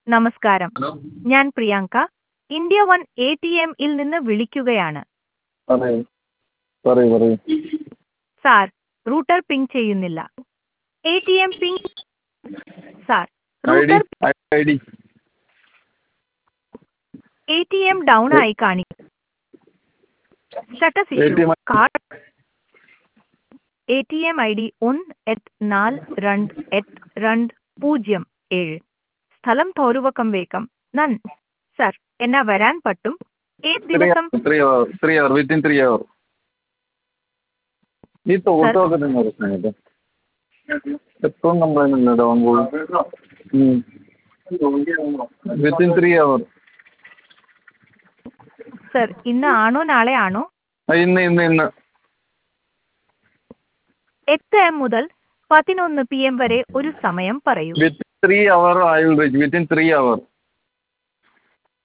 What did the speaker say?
നമസ്കാരം ഹലോ ഞാൻ Priyanka India one A T എമ്മിൽ നിന്ന് വിളിക്കുകയാണ് പറയൂ പറയൂ പറയൂ സാർ റൂട്ടർ പിങ് ചെയ്യുന്നില്ല A T M ping sir I D router I D A T M down ആയി കാണിക്കും status ATM issue card A T M I D ഒന്ന് എട്ട് നാല് രണ്ട് എട്ട് രണ്ട് പൂജ്യം ഏഴ് സ്ഥലം തോരുവക്കം വേക്കം നൻ സർ എന്നാ വരാൻ പറ്റും ഏത് ത്രീ ദിവസം three hour three hour within three hour ഈ തോട്ടമൊക്കെ തന്നെ പ്രശ്നം കേട്ടോ എപ്പോഴും കംപ്ലൈൻറ്റ് ഉണ്ട് ഡൗൺ ബോൾ വിത്തിൻ ത്രീ അവർ സർ ഇന്ന് ആണോ നാളെ ആണോ ഇന്ന് ഇന്ന് ഇന്ന് എട്ട് എം മുതൽ പതിനൊന്ന് പി എം വരെ ഒരു സമയം പറയൂ within three hour I will reach within three our